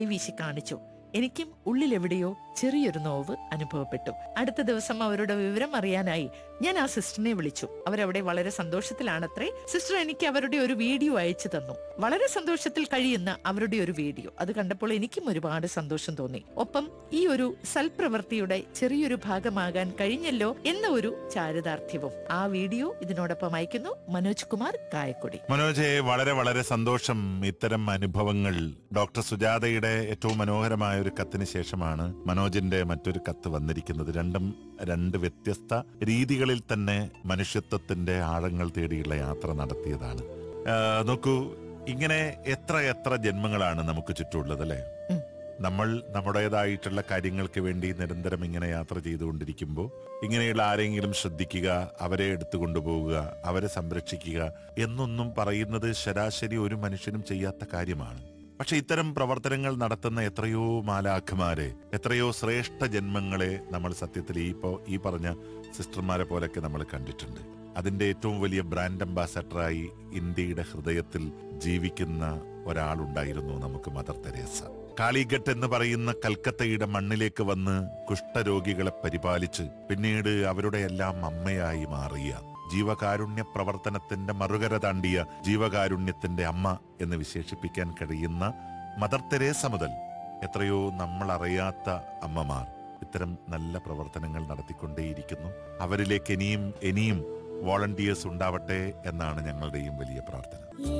വീശി കാണിച്ചു എനിക്കും ഉള്ളിലെവിടെയോ ചെറിയൊരു നോവ് അനുഭവപ്പെട്ടു അടുത്ത ദിവസം അവരുടെ വിവരം അറിയാനായി ഞാൻ ആ സിസ്റ്ററിനെ വിളിച്ചു അവരവിടെ വളരെ സന്തോഷത്തിലാണത്രേ സിസ്റ്റർ എനിക്ക് അവരുടെ ഒരു വീഡിയോ അയച്ചു തന്നു വളരെ സന്തോഷത്തിൽ കഴിയുന്ന അവരുടെ ഒരു വീഡിയോ അത് കണ്ടപ്പോൾ എനിക്കും ഒരുപാട് സന്തോഷം തോന്നി ഒപ്പം ഈ ഒരു സൽപ്രവൃത്തിയുടെ ചെറിയൊരു ഭാഗമാകാൻ കഴിഞ്ഞല്ലോ എന്ന ഒരു ചാരിതാർത്ഥ്യവും ആ വീഡിയോ ഇതിനോടൊപ്പം അയക്കുന്നു മനോജ് കുമാർ കായക്കൊടി മനോജെ വളരെ വളരെ സന്തോഷം ഇത്തരം അനുഭവങ്ങൾ ഡോക്ടർ സുജാതയുടെ ഏറ്റവും മനോഹരമായ ഒരു കത്തിന് ശേഷമാണ് മനോജിന്റെ മറ്റൊരു കത്ത് വന്നിരിക്കുന്നത് രണ്ടും രണ്ട് വ്യത്യസ്ത രീതികളിൽ തന്നെ മനുഷ്യത്വത്തിന്റെ ആഴങ്ങൾ തേടിയുള്ള യാത്ര നടത്തിയതാണ് ആ, നോക്കൂ ഇങ്ങനെ എത്ര എത്ര ജന്മങ്ങളാണ് നമുക്ക് ചുറ്റുമുള്ളത് അല്ലെ ഉം. നമ്മൾ നമ്മുടേതായിട്ടുള്ള കാര്യങ്ങൾക്ക് വേണ്ടി നിരന്തരം ഇങ്ങനെ യാത്ര ചെയ്തുകൊണ്ടിരിക്കുമ്പോൾ ഇങ്ങനെയുള്ള ആരെങ്കിലും ശ്രദ്ധിക്കുക അവരെ എടുത്തു കൊണ്ടുപോവുക അവരെ സംരക്ഷിക്കുക എന്നൊന്നും പറയുന്നത് ശരാശരി ഒരു മനുഷ്യനും ചെയ്യാത്ത കാര്യമാണ് പക്ഷെ ഇത്തരം പ്രവർത്തനങ്ങൾ നടത്തുന്ന എത്രയോ മാലാഖമാരെ എത്രയോ ശ്രേഷ്ഠ ജന്മങ്ങളെ നമ്മൾ സത്യത്തിൽ ഈ ഇപ്പോ ഈ പറഞ്ഞ സിസ്റ്റർമാരെ പോലൊക്കെ നമ്മൾ കണ്ടിട്ടുണ്ട് അതിന്റെ ഏറ്റവും വലിയ ബ്രാൻഡ് അംബാസഡറായി ഇന്ത്യയുടെ ഹൃദയത്തിൽ ജീവിക്കുന്ന ഒരാളുണ്ടായിരുന്നു നമുക്ക് മദർ തെരേസ കാളിഘട്ട് എന്ന് പറയുന്ന കൽക്കത്തയുടെ മണ്ണിലേക്ക് വന്ന് കുഷ്ഠരോഗികളെ പരിപാലിച്ച് പിന്നീട് അവരുടെ എല്ലാം അമ്മയായി മാറിയ ജീവകാരുണ്യ പ്രവർത്തനത്തിന്റെ മറുകര താണ്ടിയ ജീവകാരുണ്യത്തിന്റെ അമ്മ എന്ന് വിശേഷിപ്പിക്കാൻ കഴിയുന്ന മദർ തെരേസ മുതൽ എത്രയോ നമ്മൾ അറിയാത്ത അമ്മമാർ ഇത്തരം നല്ല പ്രവർത്തനങ്ങൾ നടത്തിക്കൊണ്ടേയിരിക്കുന്നു അവരിലേക്ക് ഇനിയും ഇനിയും വോളണ്ടിയേഴ്സ് ഉണ്ടാവട്ടെ എന്നാണ് ഞങ്ങളുടെയും വലിയ പ്രാർത്ഥന